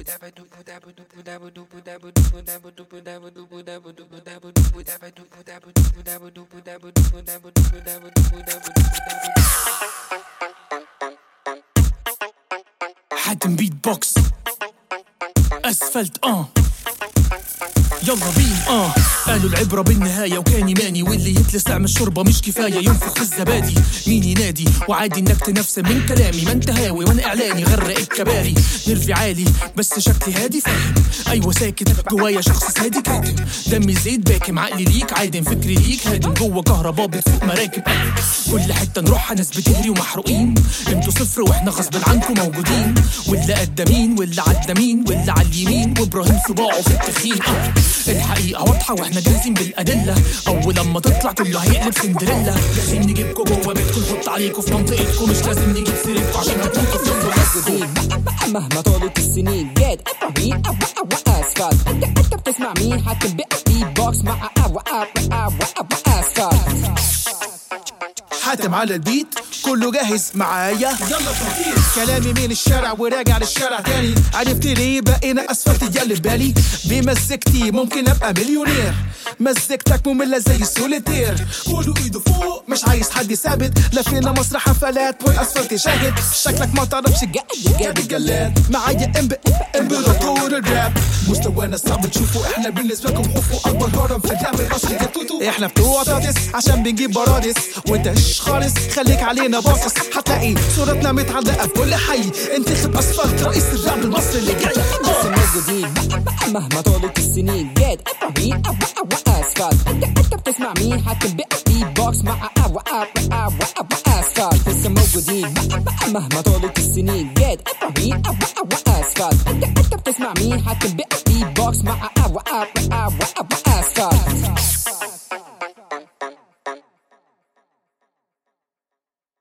حاتم بيت بوكس اسفلت اه يلا بينا اه قالوا العبرة بالنهاية وكان ماني واللي يتلس طعم الشوربة مش كفاية ينفخ في الزبادي مين ينادي وعادي انك تنفسن من كلامي ما انت هاوي وانا اعلاني غرق الكباري نرفي عالي بس شكلي هادي فاهم ايوه ساكت جوايا شخص هادي كاتم دمي زيت باكم عقلي ليك عايدم فكري ليك هادم جوه كهربا بتفوق مراكب كل حتة نروحها ناس بتهري ومحروقين انتوا صفر واحنا غصب عنكم موجودين واللي قدامين واللي عدامين واللي على اليمين وابراهيم صباعه في التخين آه. الحقيقة واضحة واحنا جاهزين بالأدلة أول لما تطلع كله هيقلب سندريلا جاهزين نجيبكوا جوه بيتكم نحط عليكم في منطقتكم مش لازم نجيب سيرتكم عشان هتموتوا في موجودين مهما طالت السنين جاد ابراهيم او او اسفل انت انت بتسمع مين حاتم بي بوكس مع او او او او اسفل حاتم على البيت كله جاهز معايا يلا تفكير كلامي من الشارع وراجع للشارع تاني عرفت ليه بقينا اسفلت يا اللي في بالي بمزجتي ممكن ابقى مليونير مزجتك مملة زي السوليتير كله ايده فوق مش عايز حد ثابت لفينا مسرح حفلات والاسفلت شاهد شكلك ما تعرفش جد جد الجلاد معايا امب امبراطور الراب مستوانا صعب تشوفوا احنا بالنسبه لكم خوفوا اكبر هرم في الراب المصري يا توتو احنا بتوع تاتس عشان بنجيب برادس وانت هش خالص خليك علينا باصص هتلاقي صورتنا متعلقه في كل حي انتخب اسفلت رئيس الراب المصري اللي جاي لسه موجودين مهما طالت السنين جاد ابراهيم او او اسفل انت انت بتسمع مين حاتم بي بوكس مع او او او او اسفل لسه موجودين مهما طالت السنين جاد ابراهيم او او اسفل انت انت بتسمع مين حاتم بي